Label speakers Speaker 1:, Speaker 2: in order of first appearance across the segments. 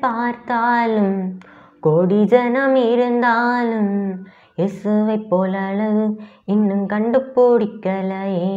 Speaker 1: பார்த்தாலும் கோடி ஜனம் இருந்தாலும் இயேசுவை போல அழகு இன்னும் கண்டுபிடிக்கலையே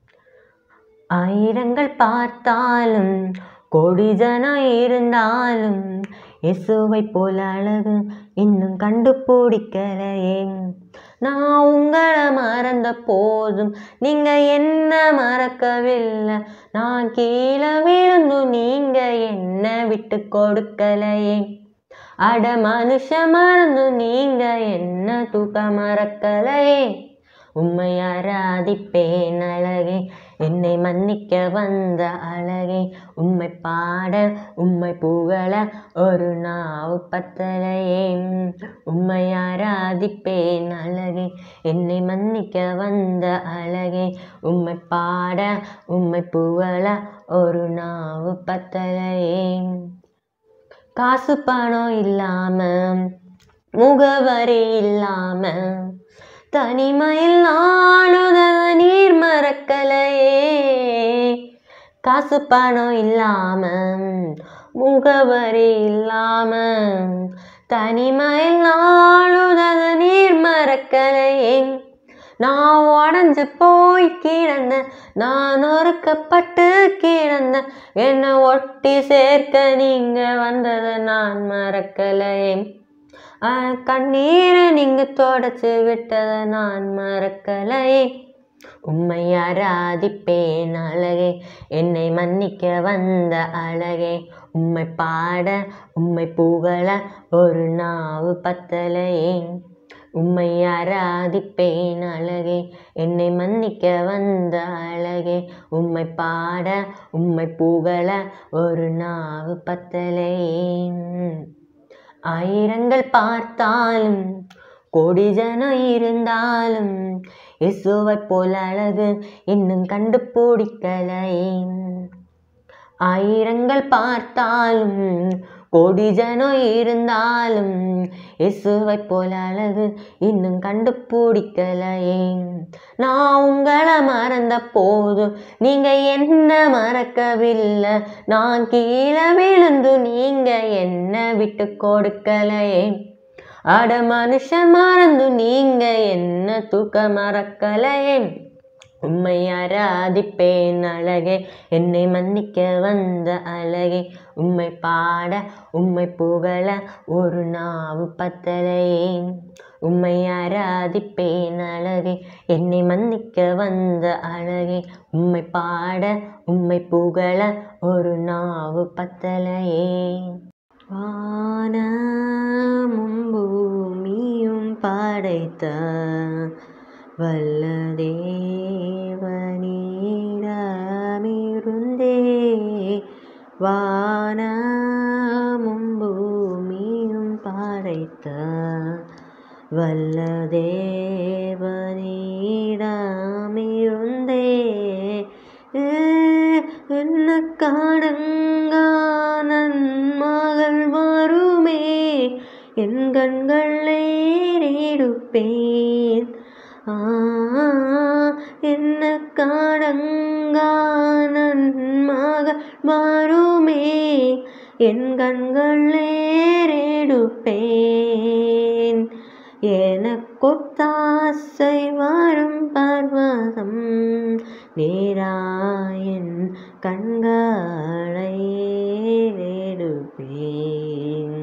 Speaker 1: ஆயிரங்கள் பார்த்தாலும் கோடி ஜனம் இருந்தாலும் இயேசுவை போல அழகு இன்னும் கண்டுபிடிக்கலையே நான் உங்களை மறந்த போதும் நீங்க என்ன மறக்கவில்லை நான் கீழே விழுந்து நீங்க என்ன விட்டு கொடுக்கலையே அட மனுஷ மறந்து நீங்க என்ன தூக்க மறக்கலையே உம்மை ஆராதிப்பேன் அழகே என்னை மன்னிக்க வந்த அழகே உம்மை பாட உம்மை புகழ ஒரு நாவு பத்தலையே உம்மை ஆராதிப்பேன் அழகே என்னை மன்னிக்க வந்த அழகே உம்மை பாட உம்மை புகழ ஒரு நாவு பத்தலையே காசு பணம் இல்லாம முகவரி இல்லாம தனிமையில் நானுதக நீர் மறக்கலையே காசு பணம் இல்லாம முகவரி இல்லாம தனிமையில் நாளுதக நீர் மறக்கலையே நான் உடஞ்சு போய் கிடந்த நான் ஒருக்கப்பட்டு கிடந்த என்னை ஒட்டி சேர்க்க நீங்க வந்ததை நான் மறக்கலையே அஹ் கண்ணீரை நீங்க தொடச்சு விட்டதை நான் மறக்கலையே உம்மை ஆராதிப்பேன் அழகே என்னை மன்னிக்க வந்த அழகே உம்மை பாட உம்மை புகழ ஒரு நாவு பத்தலையே உம்மை ஆராதிப்பேன் அழகே என்னை மன்னிக்க வந்த அழகே உம்மை பாட உம்மை புகழ ஒரு நாவு பத்தலையே ஆயிரங்கள் பார்த்தாலும் கோடி ஜனம் இருந்தாலும் இயேசுவை போல அழகு இன்னும் கண்டுபிடிக்கலையே ஆயிரங்கள் பார்த்தாலும் கோடி ஜனம் இருந்தாலும் இயேசுவை போல அழகு இன்னும் கண்டுபிடிக்கலையே நான் உங்களை மறந்த போதும் நீங்க என்ன மறக்கவில்லை நான் கீழே விழுந்து நீங்க என்ன விட்டு கொடுக்கலையே அட மனுஷன் மறந்து நீங்க என்ன தூக்க மறக்கலையே உம்மை ஆராதிப்பேன் அழகே என்னை மன்னிக்க வந்த அழகே உம்மை பாட உம்மை புகழ ஒரு நாவு பத்தலையே உம்மை ஆராதிப்பேன் அழகே என்னை மன்னிக்க வந்த அழகே உம்மை பாட உம்மை புகழ ஒரு நாவு பத்தலையே வானமும் பூமியும் படைத்த வல்ல தேவனிடமிருந்தே வானமும் பூமியும் படைத்த வல்ல தேவனிடமிருந்தே என்ன காடங்கா நன்மகள் வருமே என் கண்களை ஏறெடுப்பேன் ஆ என்ன காடங்கா நன்மகள் வருமே என் கண்கள் ஏறெடுப்பேன் எனக்கொத்தாசை வரும் பர்வதம் நேராயன் கண்களை ஏறெடுப்பேன்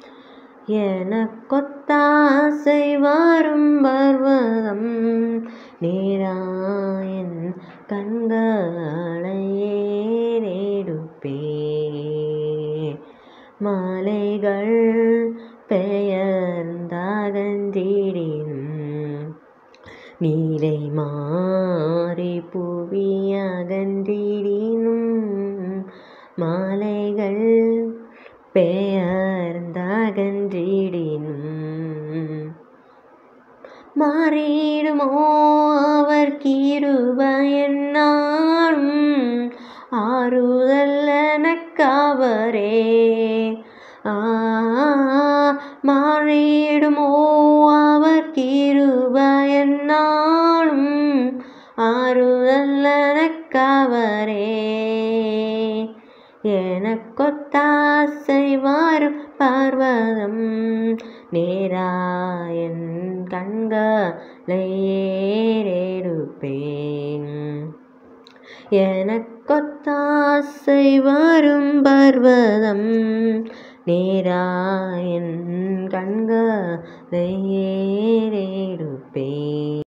Speaker 1: எனக்கொத்தாசை வரும் பர்வதம் நேராயன் கண்களை ஏறெடுப்பேன் மாலைகள் பெயர்ந்தகன்றிடினும் நீரை மாறி புவி அகன்றிடினும் மாலைகள் பெயர்ந்தகன்றிடினும் மாறிடுமோ அவர் கிருபையன்னாலும் ஆறுதல் எனக்கவரே ஆ மாறிடுமோ அவர் கிருபையன்னாலும் ஆறுதல் எனக்கவரே என எனக்கொத்தாசை வரும் பர்வதம் நேராயன் கண்களை ஏறெடுப்பேன் எனக்கொத்தாசை வரும் பர்வதம் நேராயன் கண்களை ஏறெடுப்பேன்